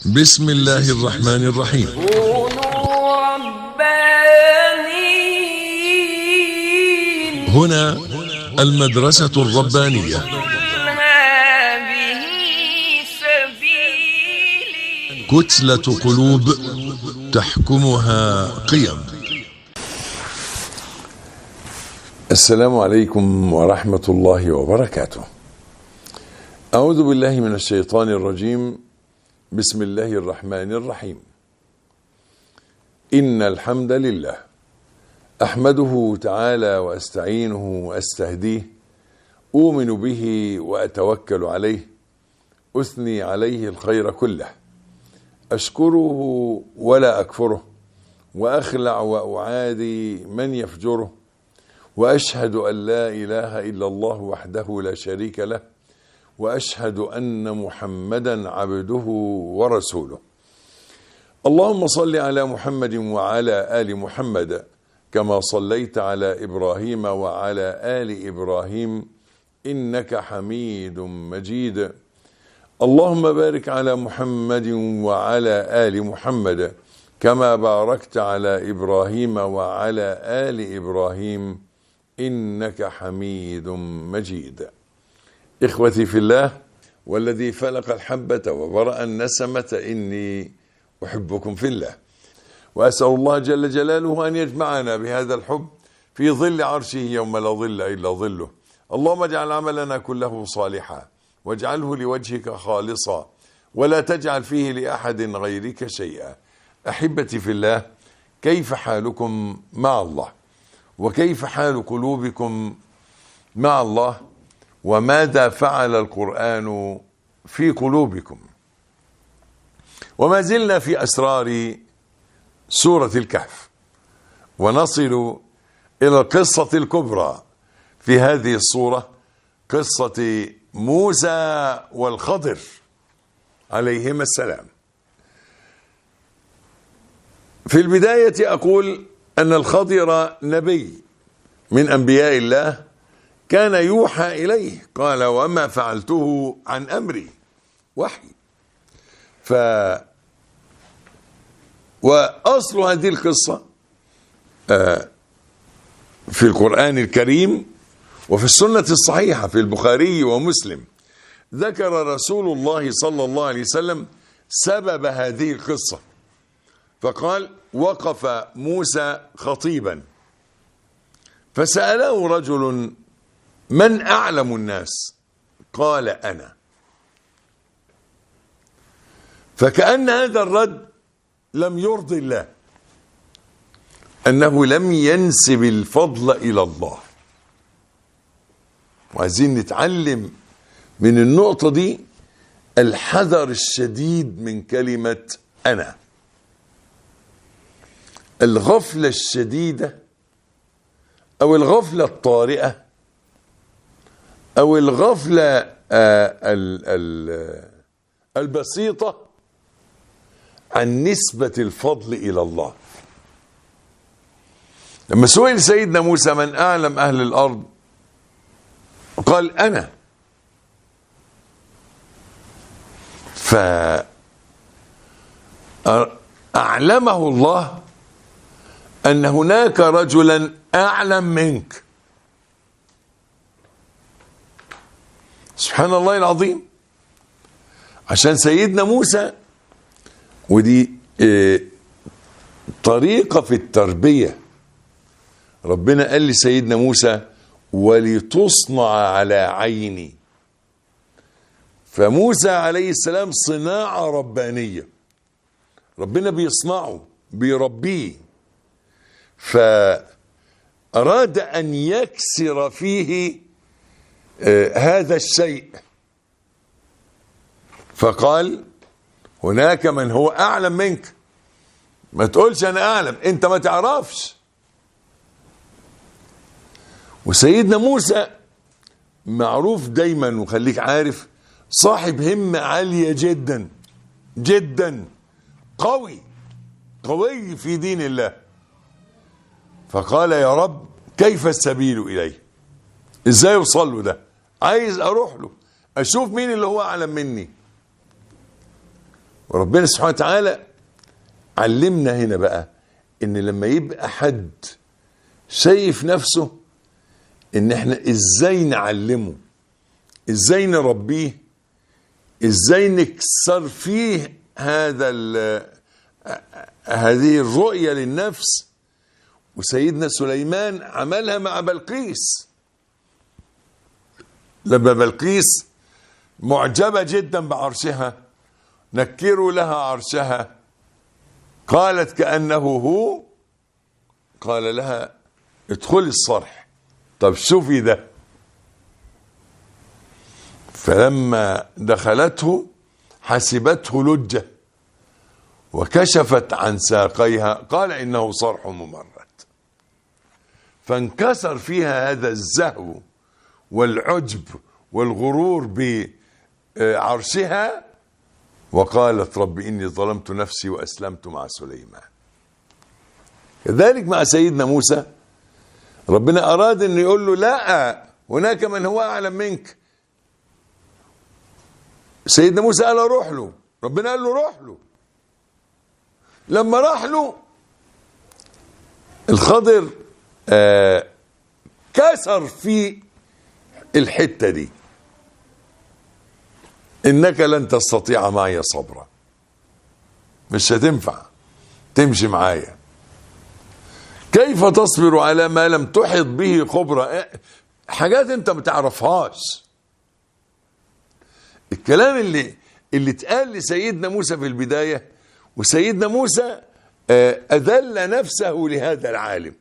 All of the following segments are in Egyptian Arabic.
بسم الله الرحمن الرحيم كونوا ربانيين هنا المدرسة الربانية قل هذه سبيلي كتلة قلوب تحكمها قيم السلام عليكم ورحمة الله وبركاته. أعوذ بالله من الشيطان الرجيم. بسم الله الرحمن الرحيم. إن الحمد لله أحمده تعالى وأستعينه وأستهديه أؤمن به وأتوكل عليه أثني عليه الخير كله أشكره ولا أكفره وأخلع وأعادي من يفجره واشهد ان لا اله الا الله وحده لا شريك له واشهد ان محمدا عبده ورسوله اللهم صل على محمد وعلى ال محمد كما صليت على ابراهيم وعلى ال ابراهيم انك حميد مجيد اللهم بارك على محمد وعلى ال محمد كما باركت على ابراهيم وعلى ال ابراهيم انك حميد مجيد اخوتي في الله والذي فلق الحبه وبرا النسمه اني احبكم في الله واسال الله جل جلاله ان يجمعنا بهذا الحب في ظل عرشه يوم لا ظل الا ظله اللهم اجعل عملنا كله صالحا واجعله لوجهك خالصا ولا تجعل فيه لاحد غيرك شيئا احبتي في الله كيف حالكم مع الله وكيف حال قلوبكم مع الله وماذا فعل القرآن في قلوبكم وما زلنا في أسرار سورة الكهف ونصل إلى القصة الكبرى في هذه الصورة قصة موسى والخضر عليهما السلام في البداية أقول أن الخضر نبي من أنبياء الله كان يوحى إليه قال وما فعلته عن أمري وحي ف وأصل هذه القصة في القرآن الكريم وفي السنة الصحيحة في البخاري ومسلم ذكر رسول الله صلى الله عليه وسلم سبب هذه القصة فقال وقف موسى خطيبا فسأله رجل من أعلم الناس قال أنا فكأن هذا الرد لم يرضي الله أنه لم ينسب الفضل إلى الله وعايزين نتعلم من النقطة دي الحذر الشديد من كلمة أنا الغفلة الشديدة أو الغفلة الطارئة أو الغفلة آه ال ال البسيطة عن نسبة الفضل إلى الله لما سئل سيدنا موسى من أعلم أهل الأرض قال أنا فأعلمه الله أن هناك رجلا أعلم منك سبحان الله العظيم عشان سيدنا موسى ودي اه طريقة في التربية ربنا قال لسيدنا موسى ولتصنع على عيني فموسى عليه السلام صناعة ربانية ربنا بيصنعه بيربيه فأراد أن يكسر فيه آه هذا الشيء فقال هناك من هو أعلم منك ما تقولش أنا أعلم أنت ما تعرفش وسيدنا موسى معروف دايما وخليك عارف صاحب همة عالية جدا جدا قوي قوي في دين الله فقال يا رب كيف السبيل إليه ازاي اوصل له ده عايز اروح له اشوف مين اللي هو اعلم مني وربنا سبحانه وتعالى علمنا هنا بقى ان لما يبقى حد شايف نفسه ان احنا ازاي نعلمه ازاي نربيه ازاي نكسر فيه هذا ال- هذه الرؤية للنفس وسيدنا سليمان عملها مع بلقيس لما بلقيس معجبة جدا بعرشها نكروا لها عرشها قالت كأنه هو قال لها ادخلي الصرح طب شوفي ده فلما دخلته حسبته لجة وكشفت عن ساقيها قال إنه صرح ممرد فانكسر فيها هذا الزهو والعجب والغرور بعرشها وقالت رب إني ظلمت نفسي وأسلمت مع سليمان كذلك مع سيدنا موسى ربنا أراد أن يقول له لا هناك من هو أعلم منك سيدنا موسى قال له روح له ربنا قال له روح له لما راح له الخضر آه كسر في الحتة دي إنك لن تستطيع معي صبرا مش هتنفع تمشي معايا كيف تصبر على ما لم تحط به خبرة حاجات انت ما تعرفهاش الكلام اللي اللي اتقال لسيدنا موسى في البداية وسيدنا موسى آه، أذل نفسه لهذا العالم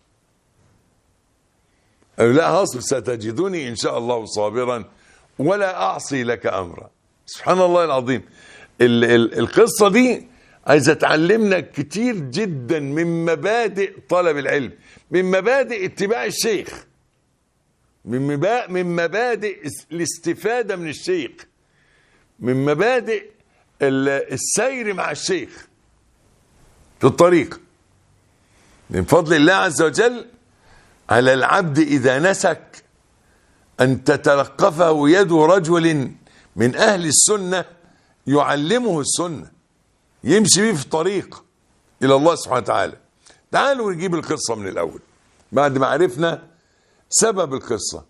قال لا هصبر ستجدني إن شاء الله صابرا ولا أعصي لك أمرا سبحان الله العظيم ال ال القصة دي عايزة تعلمنا كتير جدا من مبادئ طلب العلم من مبادئ اتباع الشيخ من مبا- من مبادئ الاستفادة من الشيخ من مبادئ ال- السير مع الشيخ في الطريق من فضل الله عز وجل على العبد إذا نسك أن تتلقفه يد رجل من أهل السنة يعلمه السنة يمشي بيه في طريق إلى الله سبحانه وتعالى تعالوا نجيب القصة من الأول بعد ما عرفنا سبب القصة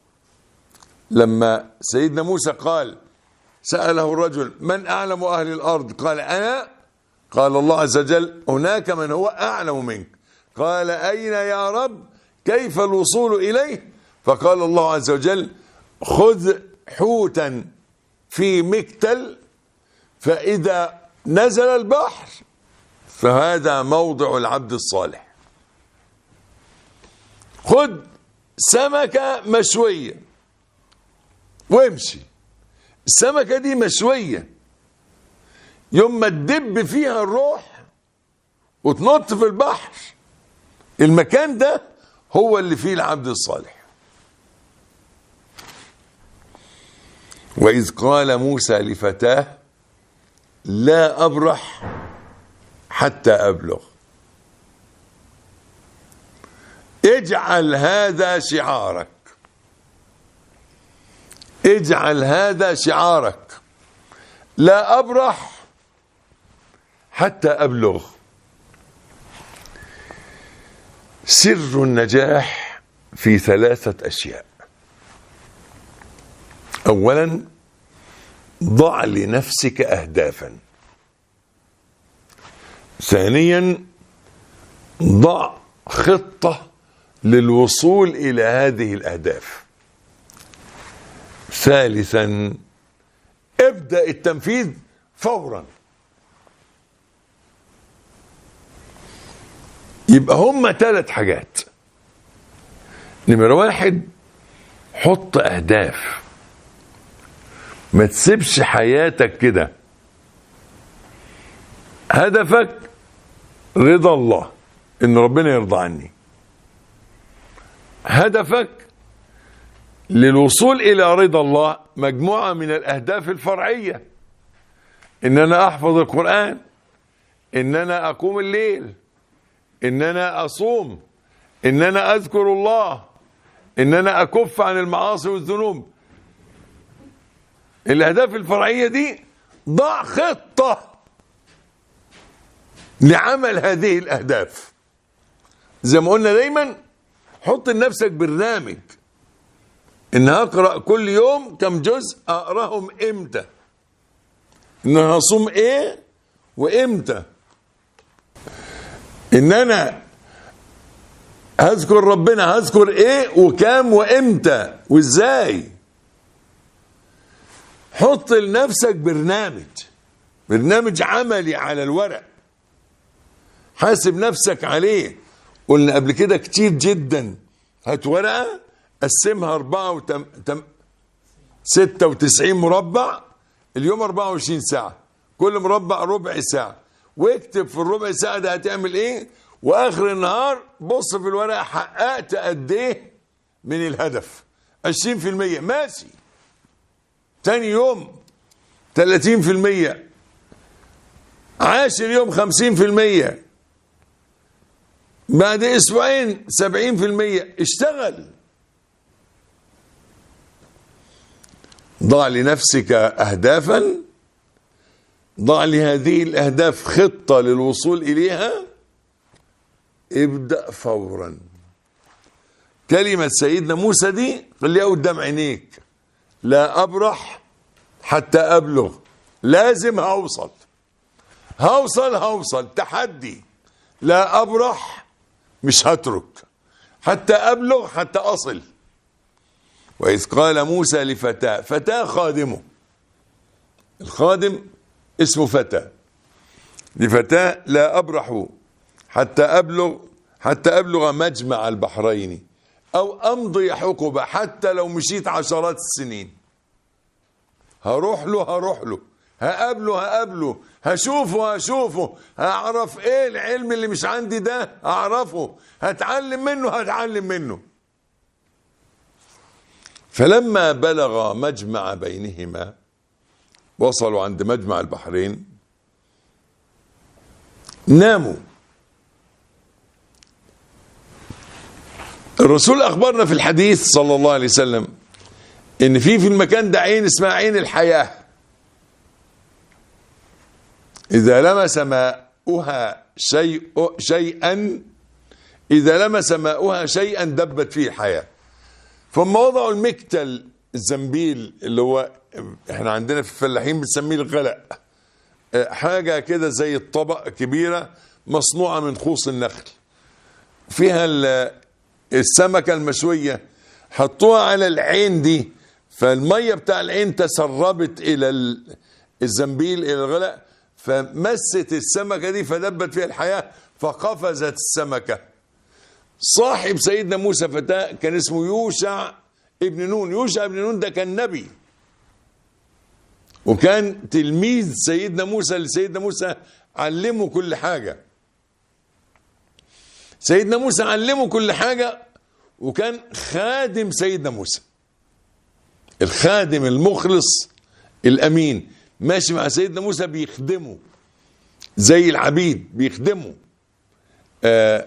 لما سيدنا موسى قال سأله الرجل من أعلم أهل الأرض قال أنا قال الله عز وجل هناك من هو أعلم منك قال أين يا رب كيف الوصول إليه فقال الله عز وجل خذ حوتا في مكتل فإذا نزل البحر فهذا موضع العبد الصالح خذ سمكة مشوية وامشي السمكة دي مشوية يوم ما تدب فيها الروح وتنط في البحر المكان ده هو اللي فيه العبد الصالح وإذ قال موسى لفتاه لا أبرح حتى أبلغ اجعل هذا شعارك اجعل هذا شعارك لا أبرح حتى أبلغ سر النجاح في ثلاثة أشياء أولا ضع لنفسك أهدافا ثانيا ضع خطة للوصول إلى هذه الأهداف ثالثا ابدأ التنفيذ فورا يبقى هما ثلاث حاجات نمرة واحد حط أهداف ما تسيبش حياتك كده هدفك رضا الله ان ربنا يرضى عني هدفك للوصول الى رضا الله مجموعه من الاهداف الفرعيه ان انا احفظ القران ان انا اقوم الليل ان انا اصوم ان انا اذكر الله ان انا اكف عن المعاصي والذنوب الاهداف الفرعيه دي ضع خطه لعمل هذه الاهداف زي ما قلنا دايما حط لنفسك برنامج ان هقرا كل يوم كم جزء اقراهم امتى ان انا هصوم ايه وامتى ان انا هذكر ربنا هذكر ايه وكام وامتى وازاي حط لنفسك برنامج برنامج عملي على الورق حاسب نفسك عليه قلنا قبل كده كتير جدا هات ورقه قسمها أربعة وتم... تم... ستة وتسعين مربع اليوم 24 ساعة كل مربع ربع ساعة واكتب في الربع ساعة ده هتعمل ايه واخر النهار بص في الورقة حققت قد ايه من الهدف 20% ماشي تاني يوم 30% عاشر يوم 50% بعد اسبوعين 70% اشتغل ضع لنفسك اهدافا ضع لهذه الاهداف خطه للوصول اليها ابدا فورا كلمه سيدنا موسى دي خليها قدام عينيك لا ابرح حتى ابلغ لازم هوصل هوصل هوصل تحدي لا ابرح مش هترك حتى ابلغ حتى اصل واذ قال موسى لفتاه فتاه خادمه الخادم اسمه فتى لفتاه لا ابرح حتى ابلغ حتى ابلغ مجمع البحرين او امضي حقبه حتى لو مشيت عشرات السنين هروح له هروح له هقابله هقابله هشوفه هشوفه هعرف ايه العلم اللي مش عندي ده اعرفه هتعلم منه هتعلم منه فلما بلغ مجمع بينهما وصلوا عند مجمع البحرين ناموا الرسول اخبرنا في الحديث صلى الله عليه وسلم ان في في المكان ده عين اسمها عين الحياه اذا لمس ماؤها شيء شيئا اذا لمس ماؤها شيئا دبت فيه الحياه ثم وضعوا المكتل الزنبيل اللي هو احنا عندنا في الفلاحين بنسميه الغلق اه، حاجه كده زي الطبق كبيره مصنوعه من خوص النخل فيها ال- السمكه المشويه حطوها على العين دي فالميه بتاع العين تسربت الى ال- الزنبيل الى الغلق فمست السمكه دي فدبت فيها الحياه فقفزت السمكه صاحب سيدنا موسى فتاه كان اسمه يوشع ابن نون يوشع ابن نون ده كان نبي وكان تلميذ سيدنا موسى لسيدنا موسى علمه كل حاجة سيدنا موسى علمه كل حاجة وكان خادم سيدنا موسى الخادم المخلص الأمين ماشي مع سيدنا موسى بيخدمه زي العبيد بيخدمه آه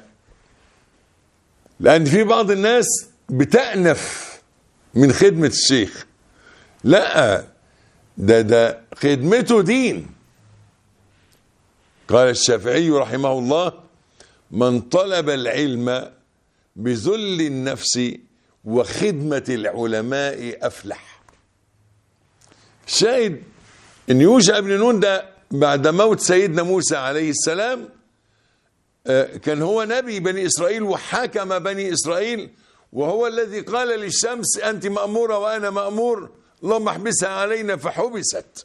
لأن في بعض الناس بتأنف من خدمة الشيخ لا ده ده خدمته دين قال الشافعي رحمه الله من طلب العلم بذل النفس وخدمة العلماء أفلح شاهد ان يوشع بن نون ده بعد موت سيدنا موسى عليه السلام آه، كان هو نبي بني اسرائيل وحكم بني اسرائيل وهو الذي قال للشمس انت ماموره وانا مامور اللهم احبسها علينا فحبست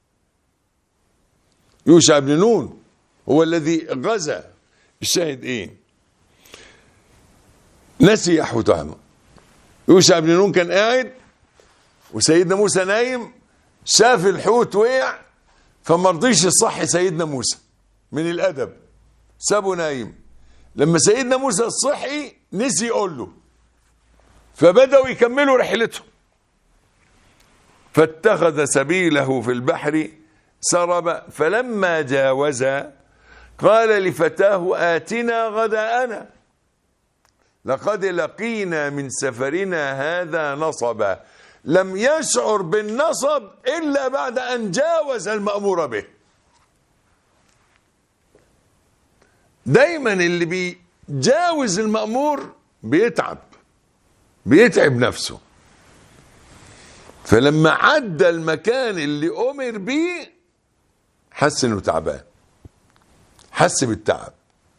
يوشع بن نون هو الذي غزا الشاهد ايه نسي يحوتهم يوشع بن نون كان قاعد وسيدنا موسى نايم شاف الحوت وقع فما رضيش يصحي سيدنا موسى من الادب سابه نايم لما سيدنا موسى صحي نسي يقول له فبداوا يكملوا رحلتهم فاتخذ سبيله في البحر سرب فلما جاوزا قال لفتاه آتنا غداءنا لقد لقينا من سفرنا هذا نصبا لم يشعر بالنصب إلا بعد أن جاوز المأمور به دايما اللي بيجاوز المأمور بيتعب بيتعب نفسه فلما عدى المكان اللي أمر بيه حس انه تعبان حس بالتعب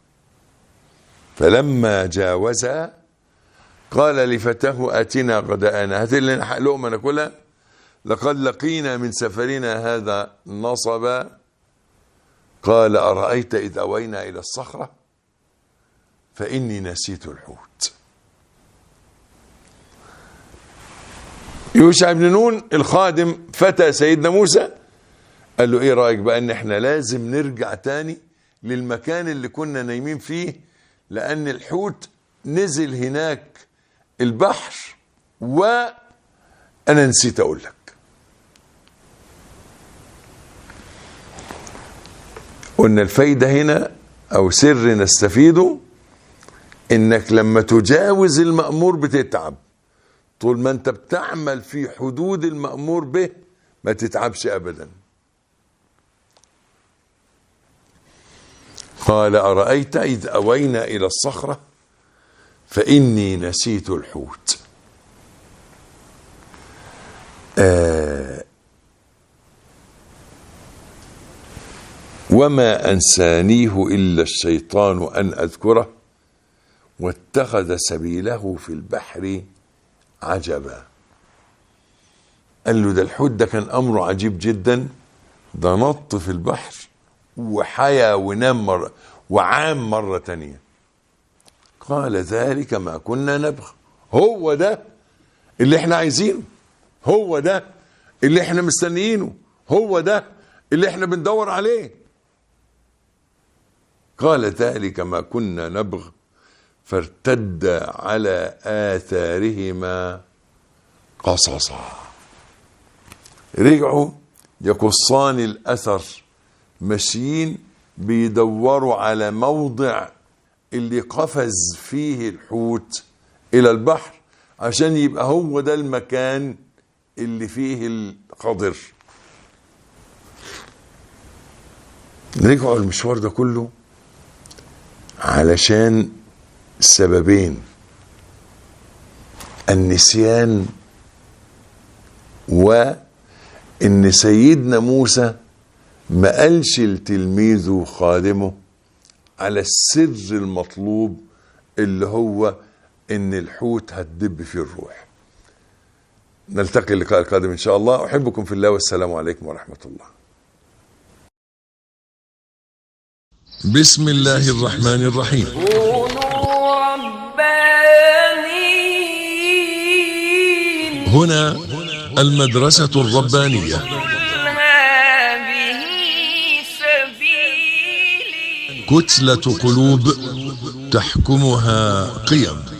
فلما جاوزها قال لفتاه اتنا غداءنا هات لنا لقمه ناكلها لقد لقينا من سفرنا هذا نصبا قال ارايت اذ اوينا الى الصخره فاني نسيت الحوت يوشع بن نون الخادم فتى سيدنا موسى قال له ايه رايك بقى ان احنا لازم نرجع تاني للمكان اللي كنا نايمين فيه لان الحوت نزل هناك البحر وانا نسيت اقول لك قلنا الفايدة هنا او سر نستفيده انك لما تجاوز المأمور بتتعب طول ما انت بتعمل في حدود المأمور به ما تتعبش ابدا قال أرأيت إذ أوينا إلى الصخرة فإني نسيت الحوت آه وما أنسانيه إلا الشيطان أن أذكره واتخذ سبيله في البحر عجبا قال له ده الحوت ده كان أمره عجيب جدا ده نط في البحر وحيا ونام مرة وعام مرة تانية قال ذلك ما كنا نبغى هو ده اللي احنا عايزينه هو ده اللي احنا مستنيينه هو ده اللي احنا بندور عليه قال ذلك ما كنا نبغ فارتد على آثارهما قصصا رجعوا يقصان الأثر ماشيين بيدوروا على موضع اللي قفز فيه الحوت الى البحر عشان يبقى هو ده المكان اللي فيه القدر رجعوا المشوار ده كله علشان سببين النسيان وان سيدنا موسى ما قالش لتلميذه وخادمه على السر المطلوب اللي هو ان الحوت هتدب فيه الروح نلتقي اللقاء القادم ان شاء الله احبكم في الله والسلام عليكم ورحمه الله بسم الله الرحمن الرحيم كونوا ربانيين هنا المدرسة الربانية قل هذه سبيلي كتلة قلوب تحكمها قيم